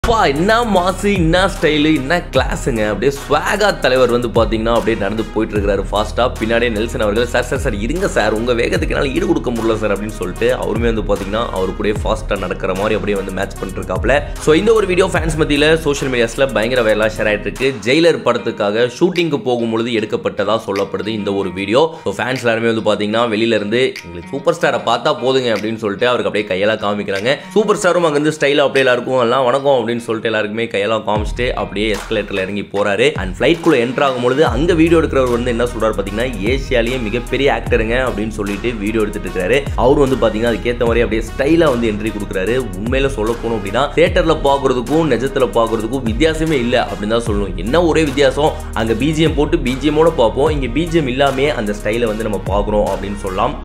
அப்பா என்ன மாசு என்ன ஸ்டைலு என்ன கிளாஸுங்க அப்படியே ஸ்வாகா தலைவர் வந்து பார்த்தீங்கன்னா அப்படியே நடந்து போயிட்டு இருக்காரு ஃபாஸ்ட்டாக பின்னாடியே நெல்சன் அவர்கள் சார் சார் சார் இருங்க சார் உங்கள் வேகத்துக்கு என்னால் ஈடு கொடுக்க முடியல சார் அப்படின்னு சொல்லிட்டு அவருமே வந்து பார்த்தீங்கன்னா அவர் கூட ஃபாஸ்ட்டாக நடக்கிற மாதிரி அப்படியே வந்து மேட்ச் பண்ணிட்டு இருக்காப்ல ஸோ இந்த ஒரு வீடியோ ஃபேன்ஸ் மத்தியில் சோஷியல் மீடியாஸில் பயங்கர வைரலாக ஷேர் ஆகிட்டு இருக்கு ஜெயிலர் படத்துக்காக ஷூட்டிங்க்கு போகும்பொழுது எடுக்கப்பட்டதா சொல்லப்படுது இந்த ஒரு வீடியோ ஸோ ஃபேன்ஸ் எல்லாருமே வந்து பார்த்தீங்கன்னா வெளியில இருந்து எங்களுக்கு சூப்பர் ஸ்டாரை பார்த்தா போதுங்க அப்படின்னு சொல்லிட்டு அவருக்கு அப்படியே கையெல்லாம் காமிக்கிறாங்க சூப்பர் ஸ்டாரும் அங்கே வந்து ஸ்டைலாக அப்படியே எல்லாருக்கும் எல்லாம் வணக்கம் அப்படின்னு சொல்லிட்டு எல்லாருக்குமே கையெல்லாம் காமிச்சிட்டு அப்படியே எஸ்கலேட்டர்ல இறங்கி போறாரு அண்ட் ஃப்ளைட் குள்ள என்டர் ஆகும்பொழுது அங்க வீடியோ எடுக்கிறவர் வந்து என்ன சொல்றாரு பாத்தீங்கன்னா ஏசியாலேயே மிகப்பெரிய ஆக்டருங்க அப்படின்னு சொல்லிட்டு வீடியோ எடுத்துட்டு இருக்காரு அவர் வந்து பாத்தீங்கன்னா அதுக்கேற்ற மாதிரி அப்படியே ஸ்டைலா வந்து என்ட்ரி கொடுக்குறாரு உண்மையில சொல்ல போனோம் அப்படின்னா தியேட்டர்ல பாக்குறதுக்கும் நிஜத்துல பாக்குறதுக்கும் வித்தியாசமே இல்லை அப்படின்னு தான் சொல்லணும் என்ன ஒரே வித்தியாசம் அங்க பிஜிஎம் போட்டு பிஜிஎமோட பார்ப்போம் இங்க பிஜிஎம் இல்லாமே அந்த ஸ்டைலை வந்து நம்ம பார்க்குறோம் அப்படின்னு சொல்லலாம்